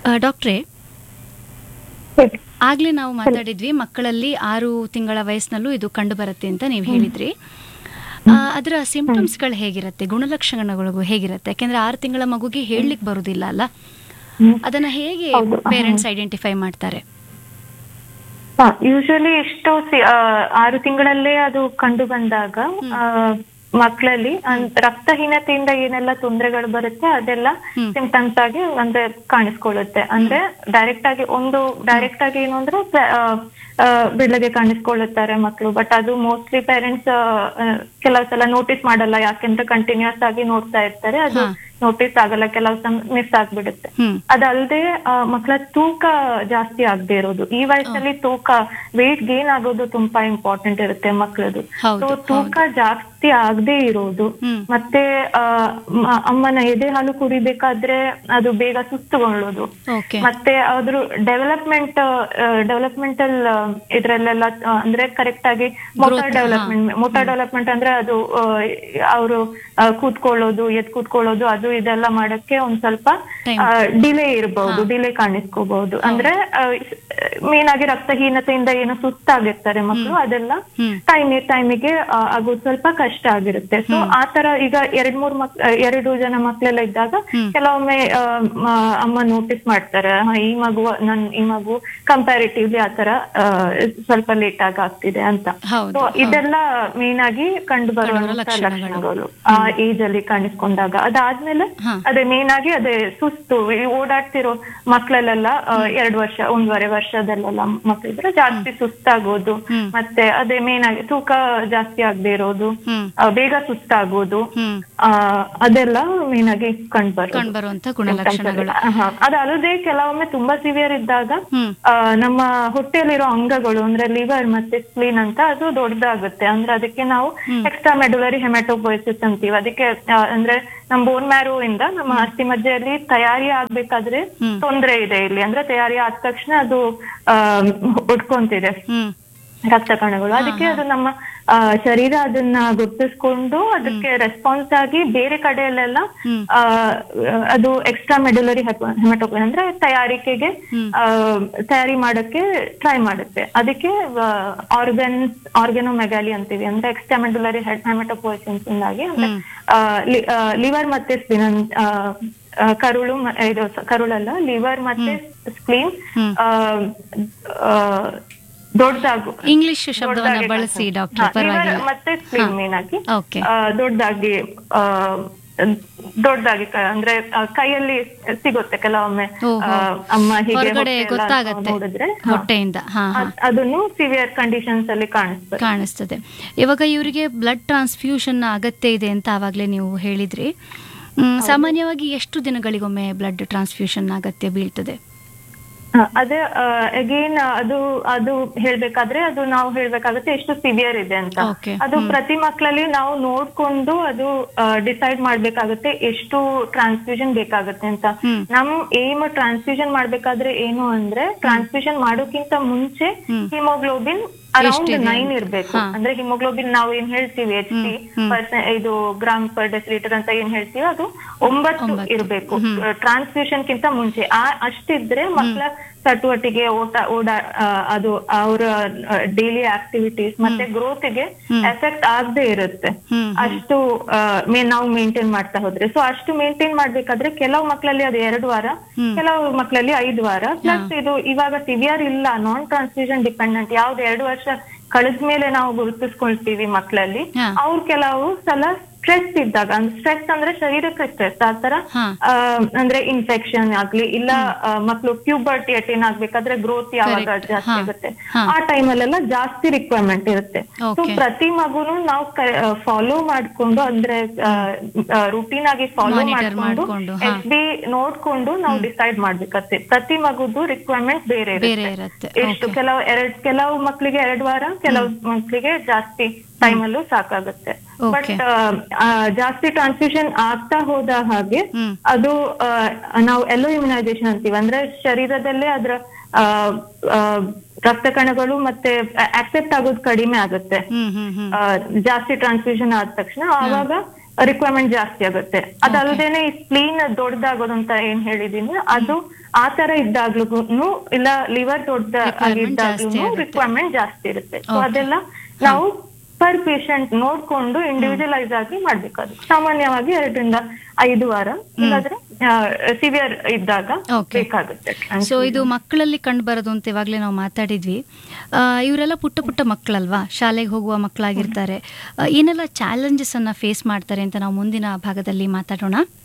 ಡಾಕ್ಟ್ರೇ ಹೇಳಿ. ಆಗ್ಲೇ ನಾವು ಮಾತಾಡಿದ್ವಿ ಮಕ್ಕಳಲ್ಲಿ ಆರು ತಿಂಗಳ ವಯಸ್ಸಿನಲ್ಲೂ ಇದು ಕಂಡು ಬರುತ್ತೆ ಅಂತ ನೀವು ಹೇಳಿದ್ರಿ ಆ, ಅದರ ಸಿಂಪ್ಟಮ್ಸ್ಗಳು ಹೇಗಿರುತ್ತೆ ಗುಣಲಕ್ಷಣಗಳು ಹೇಗಿರುತ್ತೆ ಯಾಕೆಂದ್ರೆ ಆರು ತಿಂಗಳ ಮಗುಗೆ ಹೇಳಲಿಕ್ಕೆ ಬರುದಿಲ್ಲ ಅಲ್ಲ ಹ್ಮ್. ಅದನ್ನ ಹೇಗೆ ಹೌದು. ಪೇರೆಂಟ್ಸ್ ಐಡೆಂಟಿಫೈ ಮಾಡ್ತಾರೆ ಯೂಶಲಿ ಇಷ್ಟು ಸಿ- ಆ, ಆರು ತಿಂಗಳಲ್ಲೇ ಅದು ಕಂಡು ಬಂದಾಗ ಆ, ಮಕ್ಕಳಲ್ಲಿ ಅನ್- ರಕ್ತಹೀನತೆಯಿಂದ ಏನೆಲ್ಲ ತೊಂದರೆಗಳು ಬರುತ್ತೆ ಅದೆಲ್ಲ ಹ್ಮ್. ಸಿಂಪ್ಟಮ್ಸ್ ಆಗಿ ಅಂದ್ರೆ ಕಾಣಿಸ್ಕೊಳ್ಳುತ್ತೆ ಅಂದ್ರೆ ಡೈರೆಕ್ಟ್ ಆಗಿ ಒಂದು ಡೈರೆಕ್ಟ್ ಆಗಿ ಏನು ಅಂದ್ರೆ ಪ್ರ- ಆ, ಆ, ಬೆಳ್ಳಗೆ ಕಾಣಿಸ್ಕೊಳ್ಳುತ್ತಾರೆ ಮಕ್ಕಳು ಬಟ್ ಅದು ಮೋಸ್ಟ್ಲಿ ಪೇರೆಂಟ್ಸ್ ಕೆಲವು ಸಲ ನೋಟಿಸ್ ಮಾಡಲ್ಲ ಯಾಕೆಂದ್ರೆ ಕಂಟಿನ್ಯೂಸ್ ಆಗಿ ನೋಡ್ತಾ ಇರ್ತಾರೆ ಅದು ಹಾ. ನೋಟಿಸ್ ಆಗಲ್ಲ ಕೆಲವು ಸಲ ಮಿಸ್ ಆಗ್ಬಿಡುತ್ತೆ ಹ್ಮ್ ಅದಲ್ಲದೆ ಮಕ್ಕಳ ತೂಕ ಜಾಸ್ತಿ ಆಗದೆ ಇರೋದು ಈ ವಯಸ್ಸಲ್ಲಿ ತೂಕ ವೇಟ್ ಗೇನ್ ಆಗೋದು ತುಂಬಾ ಇಂಪಾರ್ಟೆಂಟ್ ಇರುತ್ತೆ ಮಕ್ಕಳದು ಹೌದು, ಸೊ ತೂಕ ಜಾಸ್ತಿ ಆಗದೆ ಇರೋದು ಹ್ಮ್. ಮತ್ತೆ ಆ, ಮ- ಅಮ್ಮನ ಎದೆ ಹಾಲು ಕುಡಿಬೇಕಾದ್ರೆ ಅದು ಬೇಗ ಸುಸ್ತುಗೊಳ್ಳೋದು ಓಕೆ ಮತ್ತೆ ಅದ್ರ ಡೆವಲಪ್ಮೆಂಟ್ ಡೆವಲಪ್ಮೆಂಟಲ್ ಇದ್ರಲ್ಲೆಲ್ಲ ಆ, ಅಂದ್ರೆ ಕರೆಕ್ಟ್ ಆಗಿ motor Growth, development motor development ಅಂದ್ರೆ ಅದು ಅವರು ಕೂತ್ಕೊಳ್ಳೋದು ಎದ್ ಕೂತ್ಕೊಳ್ಳೋದು ಅದು ಇದೆಲ್ಲ ಮಾಡಕ್ಕೆ ಒಂದ್ ಸ್ವಲ್ಪ Time. ಡಿಲೇ ಇರಬಹುದು ಡಿಲೇ ಕಾಣಿಸ್ಕೋಬಹುದು ಅಂದ್ರೆ ಮೇನ್ ಆಗಿ ರಕ್ತಹೀನತೆಯಿಂದ ಏನೋ ಸುಸ್ತಾಗಿರ್ತಾರೆ ಮಕ್ಕಳು ಅದೆಲ್ಲ ಹ್ಮ್ ಟೈಮ್ ಟೈಮಿಗೆ ಆಗೋದು ಸ್ವಲ್ಪ ಕಷ್ಟ ಆಗಿರುತ್ತೆ ಸೊ ಆ ತರ ಈಗ ಎರಡ್ ಮೂರ್ ಮಕ್ ಆ, ಎರಡು ಜನ ಮಕ್ಳೆಲ್ಲ ಇದ್ದಾಗ ಹ್ಮ್. ಕೆಲವೊಮ್ಮೆ ಆ, ಮ- ಅಮ್ಮ ನೋಟಿಸ್ ಮಾಡ್ತಾರೆ ಹಾ, ಈ ಮಗು ನನ್ ಈ ಮಗು ಕಂಪ್ಯಾರಿಟಿವ್ಲಿ ಆತರ ಆ, ಸ್ವಲ್ಪ ಲೇಟ್ ಆಗಿ ಆಗ್ತಿದೆ ಅಂತ ಹೌದು, ಸೊ ಇದೆಲ್ಲ ಮೇನ್ ಆಗಿ ಕಂಡು ಬರುವಂತ ಕಂಡುಬರುವ ಲಕ್ಷಣಗಳು. ಲಕ್ಷಣಗಳು ಆ ಏಜ್ ಅಲ್ಲಿ ಕಾಣಿಸ್ಕೊಂಡಾಗ ಅದಾದ್ಮೇಲೆ ಹಾ. ಅದೇ ಮೇನ್ ಆಗಿ ಅದೇ ಸುಸ್ತು ಈ ಓಡಾಡ್ತಿರೋ ಮಕ್ಳಲ್ಲೆಲ್ಲ ಆ, ಎರಡ್ ವರ್ಷ ಒಂದೂವರೆ ವರ್ಷದಲ್ಲೆಲ್ಲ ಮಕ್ಳಿದ್ರೆ ಜಾಸ್ತಿ ಸುಸ್ತಾಗೋದು ಹ್ಮ್. ಮತ್ತೆ ಅದೇ ಮೇನ್ ಆಗಿ ತೂಕ ಜಾಸ್ತಿ ಆಗದೆ ಇರೋದು ಹ್ಮ್ ಆ, ಬೇಗ ಸುಸ್ತಾಗೋದು ಹ್ಮ್ ಆ, ಅದೆಲ್ಲ ಮೇನ್ ಆಗಿ ಕಂಡ್ಬರೋದು ಕಂಡುಬರುವಂತ ಗುಣಲಕ್ಷಣಗಳು ಆಹಾ. ಅದಲ್ಲದೆ ಕೆಲವೊಮ್ಮೆ ತುಂಬಾ ಸಿವಿಯರ್ ಇದ್ದಾಗ ಹ್ಮ್ ಆ, ನಮ್ಮ ಹೊಟ್ಟೆಯಲ್ಲಿರೋ ಅಂಗಗಳು ಅಂದ್ರೆ ಲಿವರ್ ಮತ್ತೆ ಸ್ಪ್ಲೀನ್ ಅಂತ ಅದು ದೊಡ್ಡದಾಗುತ್ತೆ ಅಂದ್ರೆ ಅದಕ್ಕೆ ನಾವು ಎಕ್ಸ್ಟ್ರಾ ಮೆಡುಲರಿ ಹೆಮೆಟೋಪೋಯಿಸಿಸ್ ಅಂತೀವಿ ಅದಕ್ಕೆ ಆ, ಅಂದ್ರೆ ನಮ್ಮ ಬೋನ್ ಮ್ಯಾರೋ ಇಂದ ನಮ್ಮ ಅಸ್ಥಿ ಮಧ್ಯದಲ್ಲಿ ತಯಾರಿ ಆಗ್ಬೇಕಾದ್ರೆ ಹ್ಮ್. ತೊಂದರೆ ಇದೆ ಇಲ್ಲಿ ಅಂದ್ರೆ ತಯಾರಿ ಆದ ತಕ್ಷಣ ಅದು ಆ ಉಟ್ಕೊಂತಿದೆ ಹ್ಮ್ ರಕ್ತ ಕಣಗಳು ಅದಕ್ಕೆ ಅದು ನಮ್ಮ ಆ, ಶರೀರ ಅದನ್ನ ಗುರ್ತಿಸ್ಕೊಂಡು ಅದಕ್ಕೆ ರೆಸ್ಪಾನ್ಸ್ ಆಗಿ ಬೇರೆ ಕಡೆಯಲ್ಲೆಲ್ಲ ಹ್ಮ್. ಆ, ಅದು ಎಕ್ಸ್ಟ್ರಾ ಮೆಡುಲರಿ ಹೆಮಟೋಪಿ ಅಂದ್ರೆ ತಯಾರಿಕೆಗೆ ಹ್ಮ್. ಆ, ತಯಾರಿ ಮಾಡಕ್ಕೆ ಟ್ರೈ ಮಾಡುತ್ತೆ ಅದಕ್ಕೆ ಆರ್ಗನ್ಸ್ ಆರ್ಗನೋಮೆಗಾಲಿ ಅಂತೀವಿ ಅಂದ್ರೆ ಎಕ್ಸ್ಟ್ರಾ ಮೆಡುಲರಿ ಹೆಮಟೋಪೋಯಿಸಿನ್ಸ್ ಇಂದಾಗಿ ಅಂದ್ರೆ ಲಿವರ್ ಮತ್ತೆ ಸ್ಪಿನ್ ಕರುಳು ಮ- ಇದು ಸ- ಕರುಳಲ್ಲ ಲಿವರ್ ಮತ್ತೆ ಸ್ಪ್ಲೀನ್ ಹ್ಮ್. ದೊಡ್ಡದಾಗು ಇಂಗ್ಲಿಷ್ ಶಬ್ದವನ್ನ ದೊಡ್ಡದಾಗಿ ಬಳಸಿ ಕಾಣಿಸುತ್ತೆ. ಡಾಕ್ಟರ್ ಹಾ, ಪರವಾಗಿಲ್ಲ liver ಮತ್ತೆ ಸ್ಪ್ಲೀನ್ ಮೇನ್ ಆಗಿ ಓಕೆ ಆ, ದೊಡ್ಡದಾಗಿ ಆ, ದೊಡ್ಡದಾಗಿ ಕ- ಅಂದ್ರೆ ಆ, ಕೈಯಲ್ಲಿ ಸಿಗುತ್ತೆ ಕೆಲವೊಮ್ಮೆ ಓಹೋ. ಆ, ಅಮ್ಮ ಹೀಗೆ ಹೊರಗಡೆ ಹೊಟ್ಟೆ ಎಲ್ಲ ಗೊತ್ತಾಗತ್ತೆ ನೋಡಿದ್ರೆ ಹಾ. ಹೊಟ್ಟೆಯಿಂದ ಹಾ ಹಾ ಅದ್- ಅದನ್ನು ಸಿವಿಯರ್ ಕಂಡೀಷನ್ಸ್ ಅಲ್ಲಿ ಕಾಣಿಸ್ತದೆ ಕಾಣಿಸ್ತದೆ ಇವಾಗ ಇವರಿಗೆ ಬ್ಲಡ್ ಟ್ರಾನ್ಸ್ಫ್ಯೂಷನ್ ಅಗತ್ಯ ಇದೆ ಅಂತ ಆವಾಗಲೇ ನೀವು ಹೇಳಿದ್ರಿ ಮ್, ಸಾಮಾನ್ಯವಾಗಿ ಎಷ್ಟು ದಿನಗಳಿಗೊಮ್ಮೆ ಬ್ಲಡ್ ಟ್ರಾನ್ಸ್ಫ್ಯೂಷನ್ ಅಗತ್ಯ ಬೀಳ್ತದೆ ಹ, ಅದೇ ಅಗೇನ್ ಅದು ಅದು ಹೇಳ್ಬೇಕಾದ್ರೆ ಅದು ನಾವು ಹೇಳ್ಬೇಕಾಗುತ್ತೆ ಎಷ್ಟು ಸಿವಿಯರ್ ಇದೆ ಅಂತ Okay. ಅದು ಪ್ರತಿ ಮಕ್ಕಳಲ್ಲಿ ನಾವು ನೋಡ್ಕೊಂಡು ಅದು ಡಿಸೈಡ್ ಮಾಡ್ಬೇಕಾಗುತ್ತೆ ಎಷ್ಟು ಟ್ರಾನ್ಸ್ಫ್ಯೂಷನ್ ಬೇಕಾಗುತ್ತೆ ಅಂತ ಹ್ಮ್. ನಮ್ ಏಮ್ ಟ್ರಾನ್ಸ್ಫ್ಯೂಷನ್ ಮಾಡ್ಬೇಕಾದ್ರೆ ಏನು ಅಂದ್ರೆ ಟ್ರಾನ್ಸ್ಫ್ಯೂಷನ್ ಮಾಡೋಕ್ಕಿಂತ ಮುಂಚೆ ಹ್ಮ್. ಹಿಮೋಗ್ಲೋಬಿನ್ ಅರೌಂಡ್ ಎಷ್ಟಿದೆ ನೈನ್ ಅಂತ? ಇರ್ಬೇಕು ಹಾ. ಅಂದ್ರೆ ಹಿಮೋಗ್ಲೋಬಿನ್ ನಾವು ಏನ್ ಹೇಳ್ತೀವಿ ಎಚ್ ಪಿ ಹ್ಮ್. ಪರ್ಸೆಂಟ್ ಇದು ಗ್ರಾಮ್ ಪರ್ ಡೆಸಿಲೀಟರ್ ಅಂತ ಏನ್ ಹೇಳ್ತೀವಿ ಅದು ಒಂಬತ್ತು ಒಂಬತ್ತು. ಇರ್ಬೇಕು ಹ್ಮ್. ಟ್ರಾನ್ಸ್ಫ್ಯೂಷನ್ ಕಿಂತ ಮುಂಚೆ ಆ ಅಷ್ಟಿದ್ರೆ ಮಕ್ಕಳ ಚಟುವಟಿಕೆ ಓಟ ಓಡ ಆ, ಅದು ಅವರ ಡೈಲಿ ಆಕ್ಟಿವಿಟೀಸ್ ಮತ್ತೆ growth ಗೆ ಹ್ಮ್. ಎಫೆಕ್ಟ್ ಆಗದೆ ಇರುತ್ತೆ ಹ್ಮ್ ಅಷ್ಟು ಆ, ಮೇ- ನಾವು ಮೇಂಟೈನ್ ಮಾಡ್ತಾ ಹೋದ್ರೆ ಸೊ ಅಷ್ಟು ಮೇಂಟೈನ್ ಮಾಡ್ಬೇಕಾದ್ರೆ ಕೆಲವು ಮಕ್ಕಳಲ್ಲಿ ಅದು ಎರಡು ವಾರ ಹ್ಮ್. ಕೆಲವು ಮಕ್ಕಳಲ್ಲಿ ಐದು ವಾರ ಪ್ಲಸ್ ಇದು ಇವಾಗ ಸಿವಿಯರ್ ಇಲ್ಲ ನಾನ್ ಟ್ರಾನ್ಸ್ಫ್ಯೂಷನ್ ಡಿಪೆಂಡೆಂಟ್ ಯಾವ್ದು ಎರಡು ವರ್ಷ ಕಳೆದ್ಮೇಲೆ ನಾವು ಗುರುತಿಸ್ಕೊಳ್ತೀವಿ ಮಕ್ಕಳಲ್ಲಿ ಹಾ. ಅವ್ರು ಕೆಲವು ಸಲ ಸ್ಟ್ರೆಸ್ ಇದ್ದಾಗ ಸ್ಟ್ರೆಸ್ ಅಂದ್ರೆ ಶರೀರಕ್ಕೆ ಸ್ಟ್ರೆಸ್ ಆತರ ಹಾ. ಆ, ಅಂದ್ರೆ ಇನ್ಫೆಕ್ಷನ್ ಆಗ್ಲಿ ಇಲ್ಲ ಮಕ್ಕಳು ಪ್ಯೂಬರ್ಟಿ ಅಟೇನ್ ಆಗ್ಬೇಕಾದ್ರೆ ಗ್ರೋತ್ ಯಾವಾಗ Correct. ಜಾಸ್ತಿ ಹಾ. ಆಗುತ್ತೆ ಹಾ. ಆ ಟೈಮಲ್ಲೆಲ್ಲ ಜಾಸ್ತಿ ರಿಕ್ವೈರ್ಮೆಂಟ್ ಇರುತ್ತೆ ಸೊ Okay. ಪ್ರತಿ ಮಗುನು ನಾವು ಫಾಲೋ ಮಾಡ್ಕೊಂಡು ಅಂದ್ರೆ ರುಟೀನ್ ಆಗಿ ಫಾಲೋ Monitor ಮಾಡ್ಕೊಂಡು ಮಾಡ್ಕೊಂಡು, ಹಾ. ಎಸ್ ಬಿ ನೋಡ್ಕೊಂಡು ನಾವು ಡಿಸೈಡ್ ಮಾಡ್ಬೇಕತ್ತೆ ಪ್ರತಿ ಮಗುದು ರಿಕ್ವೈರ್ಮೆಂಟ್ ಬೇರೆ ಬೇರೆ ಇರುತ್ತೆ ಇರುತ್ತೆ. ಎಷ್ಟು Okay. ಕೆಲವು ಎರಡ್ ಕೆಲವು ಮಕ್ಕಳಿಗೆ ಎರಡ್ ವಾರ ಕೆಲವು ಮಕ್ಕಳಿಗೆ ಜಾಸ್ತಿ ಟೈಮ್ ಅಲ್ಲೂ ಸಾಕಾಗುತ್ತೆ ಬಟ್ Okay. ಜಾಸ್ತಿ ಟ್ರಾನ್ಸ್ಫ್ಯೂಷನ್ ಆಗ್ತಾ ಹೋದ ಹಾಗೆ ಹ್ಮ್. ಅದು ಆ, ನಾವು ಎಲ್ಲೋ ಇಮ್ಯುನೈಸೇಷನ್ ಅಂತೀವಿ ಅಂದ್ರೆ ಶರೀರದಲ್ಲೇ ಅದ್ರ ಆ, ಆ, ರಕ್ತ ಕಣಗಳು ಮತ್ತೆ ಆಕ್ಸೆಪ್ಟ್ ಆಗೋದು ಕಡಿಮೆ ಆಗುತ್ತೆ ಹ್ಮ್ ಹ್ಮ್ ಹ್ಮ್ ಆ, ಜಾಸ್ತಿ ಟ್ರಾನ್ಸ್ಫ್ಯೂಷನ್ ಆದ ತಕ್ಷಣ ಆವಾಗ ರಿಕ್ವೈರ್ಮೆಂಟ್ ಜಾಸ್ತಿ ಆಗುತ್ತೆ ಅದಲ್ಲದೇನೆ ಈ ಸ್ಪ್ಲೀನ್ ದೊಡ್ಡದಾಗೋದು ಅಂತ ಏನ್ ಹೇಳಿದೀನಿ ಅದು ಆ ತರ ಇದ್ದಾಗ್ಲೂ ಇಲ್ಲ ಲಿವರ್ ದೊಡ್ಡ Requirement ಜಾಸ್ತಿ ಆಗಿದ್ದಾಗ್ಲೂ ಆಗುತ್ತೆ. ರಿಕ್ವೈರ್ಮೆಂಟ್ ಜಾಸ್ತಿ ಇರುತ್ತೆ ಸೊ Okay. ಅದೆಲ್ಲ ನಾವು ಪರ್ ಪೇಷಂಟ್ ನೋಡ್ಕೊಂಡು ಇಂಡಿವಿಜುವಲೈಸ್ ಆಗಿ ಮಾಡ್ಬೇಕಾದ್ರು ಸಾಮಾನ್ಯವಾಗಿ ಎರಡರಿಂದ ಐದು ವಾರ ಇಲ್ಲಾಂದ್ರೆ ಸಿವಿಯರ್ ಇದ್ದಾಗ Okay. ಬೇಕಾಗುತ್ತೆ ಸೊ ಇದು ಮಕ್ಕಳಲ್ಲಿ ಕಂಡು ಬರೋದು ಅಂತ ಇವಾಗಲೇ ನಾವು ಮಾತಾಡಿದ್ವಿ ಆ, ಇವರೆಲ್ಲ ಪುಟ್ಟ ಪುಟ್ಟ ಮಕ್ಕಳಲ್ವಾ ಶಾಲೆಗೆ ಹೋಗುವ ಮಕ್ಕಳಾಗಿರ್ತಾರೆ ಆ, ಏನೆಲ್ಲ ಚಾಲೆಂಜಸ್ ಅನ್ನ ಫೇಸ್ ಮಾಡ್ತಾರೆ ಅಂತ ನಾವು ಮುಂದಿನ ಭಾಗದಲ್ಲಿ ಮಾತಾಡೋಣ